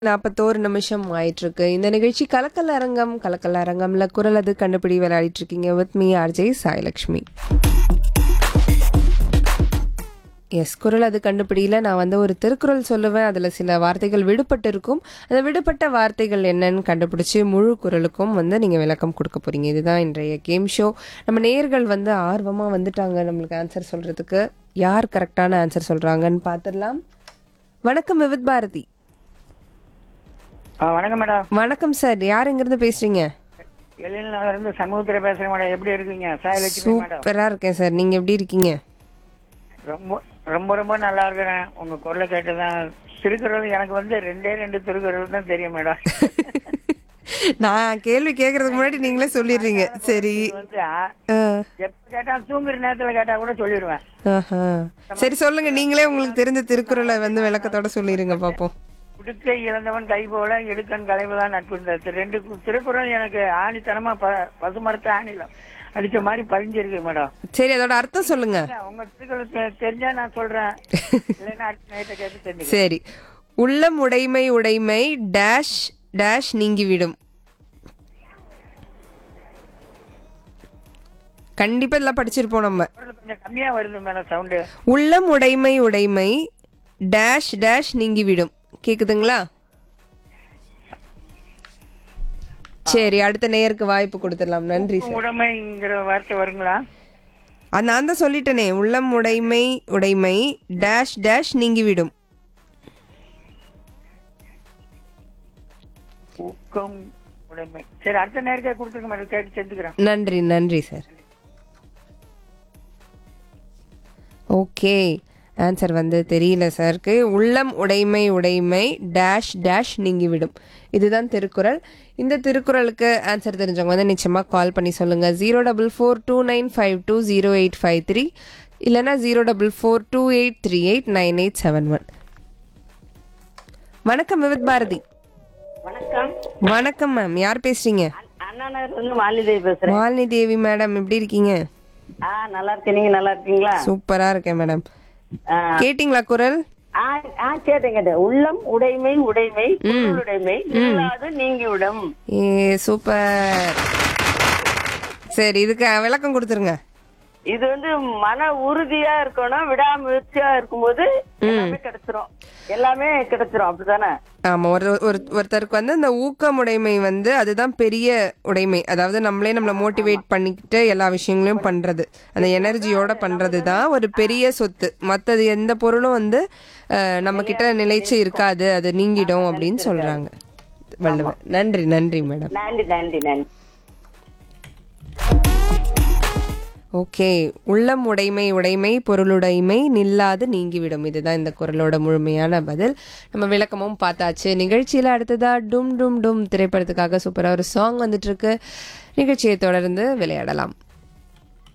நாற்பத்தோரு நிமிஷம் ஆயிட்டு இருக்கு இந்த நிகழ்ச்சி கலக்கல் அரங்கம் கலக்கல் அரங்கம்ல குரல் அது கண்டுபிடி விளையாடிட்டு இருக்கீங்க with me RJ Sailakshmi S குரல் அது கண்டுபிடியில நான் வந்து ஒரு திருக்குறள் சொல்லுவேன் அதில் சில வார்த்தைகள் விடுபட்டு இருக்கும் அந்த விடுபட்ட வார்த்தைகள் என்னன்னு கண்டுபிடிச்சு முழு குரலுக்கும் வந்து நீங்கள் விளக்கம் கொடுக்க போறீங்க இதுதான் இன்றைய கேம் ஷோ நம்ம நேர்கள் வந்து ஆர்வமாக வந்துட்டாங்க நம்மளுக்கு ஆன்சர் சொல்றதுக்கு யார் கரெக்டான ஆன்சர் சொல்றாங்கன்னு பார்த்துடலாம் வணக்கம் விவித் பாரதி ஆ வணக்கம் மேடம் வணக்கம் சார் யார் எங்கிருந்து பேசுறீங்க எழில்நகர் இருந்து சண்முகத்துல பேசுறேன் மேடம் எப்படி இருக்கீங்க சாயலட்சுமி மேடம் சூப்பரா இருக்கேன் சார் நீங்க எப்படி இருக்கீங்க ரொம்ப ரொம்ப ரொம்ப நல்லா இருக்கிறேன் உங்க குரலை கேட்டுதான் திருக்குறள் எனக்கு வந்து ரெண்டே ரெண்டு திருக்குறள் தான் தெரியும் மேடம் நான் கேள்வி கேட்கறதுக்கு முன்னாடி நீங்களே சொல்லிடுறீங்க சரி இது வந்து ஆ, ஆ, எப்ப கேட்டா தூங்குற நேரத்துல கேட்டா கூட சொல்லிடுவேன் ஆஹா. சரி சொல்லுங்க நீங்களே உங்களுக்கு தெரிஞ்ச திருக்குறளை வந்து விளக்கத்தோட சொல்லிருங்க பாப்போம் உடுக்கை இழந்தவன் கை போல எடுக்கன் கலைவுதான் நட்பு இந்த ரெண்டு கு- திருக்குறள் எனக்கு ஆணித்தனமா ப பசுமரத்தை ஆணிலம் அடிச்ச மாதிரி பதிஞ்சிருக்கு மேடம் சரி அதோட அர்த்தம் சொல்லுங்க உங்க திருக்குறள் தெ- தெரிஞ்சா நான் சொல்றேன் இல்லைன்னா அடுத்த நைட்டை கேட்டு தெரிஞ்சுக்கிறேன் சரி உள்ளம் உடைமை உடைமை டேஷ் டேஷ் நீங்கிவிடும் கண்டிப்பா இதெல்லாம் படிச்சிருப்போம் நம்ம குரல் கொஞ்சம் கம்மியா வருது மேடம் சவுண்டு உள்ளம் உடைமை உடைமை டேஷ் டேஷ் நீங்கிவிடும் கேக்குதுங்களா சரி அடுத்த நேயருக்கு வாய்ப்பு கொடுத்துடலாம் நன்றி சார் உடைமைங்கிற வார்த்தை வருங்களா அது நான் தான் சொல்லிட்டேனே உள்ளம் உடைமை உடைமை டேஷ் டேஷ் நீங்கிவிடும் ஊக்கம் உடைமை சரி அடுத்த நேரத்தை கொடுத்துருங்க மேடம் கேட்டு செஞ்சுக்கிறேன் நன்றி நன்றி சார் ஓகே ஆன்சர் வந்து தெரியல சாருக்கு உள்ளம் உடைமை உடைமை டேஷ் டேஷ் நீங்கிவிடும் இதுதான் திருக்குறள் இந்த திருக்குறளுக்கு ஆன்சர் தெரிஞ்சவங்க வந்து நிச்சயமாக கால் பண்ணி சொல்லுங்கள் zero double four two nine five two zero eight five three இல்லைனா zero double four two eight three eight nine eight seven one வணக்கம் விவித் பாரதி வணக்கம் வணக்கம் மேம் யார் பேசுறீங்க அண்ணா நகர்ல இருந்து மாலிதேவி பேசுறேன் மாலினி தேவி மேடம் எப்படி இருக்கீங்க ஆ நல்லா இருக்கேன் நீங்க நல்லா இருக்கீங்களா சூப்பரா இருக்கேன் மேடம் ஆ, கேட்டிங்களா குரல் ஆ ஆ, கேட்டேன் கேட்டேன் உள்ளம் உடைமை உடைமை உடைமை இல்லாது நீங்கிவிடும் ஏ சூப்பர் சரி இதுக்கு விளக்கம் கொடுத்துருங்க இது வந்து மன உறுதியா இருக்கணும் விடாமுயற்சியா இருக்கும்போது எல்லாமே கிடைச்சிரும் எல்லாமே கிடைச்சிரும் அப்படிதானே ஆமா ஒரு ஒரு ஒருத்தருக்கு வந்து அந்த ஊக்கமுடைமை வந்து அதுதான் பெரிய உடைமை அதாவது நம்மளே நம்மளை மோட்டிவேட் பண்ணிக்கிட்டு எல்லா விஷயங்களையும் பண்றது அந்த எனர்ஜியோட பண்றது தான் ஒரு பெரிய சொத்து மற்றது எந்த பொருளும் வந்து அஹ், நம்ம கிட்ட நிலைச்சு இருக்காது அது நீங்கிடும் அப்படின்னு சொல்றாங்க வள்ளுவர் நன்றி நன்றி மேடம் நன்றி நன்றி நன்றி ஓகே உள்ளம் உடைமை உடைமை பொருளுடைமை நில்லாது நீங்கிவிடும் இதுதான் இந்த குரலோட முழுமையான பதில் நம்ம விளக்கமும் பார்த்தாச்சு நிகழ்ச்சியில் அடுத்ததா டும் டும் டும் திரைப்படத்துக்காக சூப்பராக ஒரு சாங் வந்துட்டு இருக்கு நிகழ்ச்சியை தொடர்ந்து விளையாடலாம்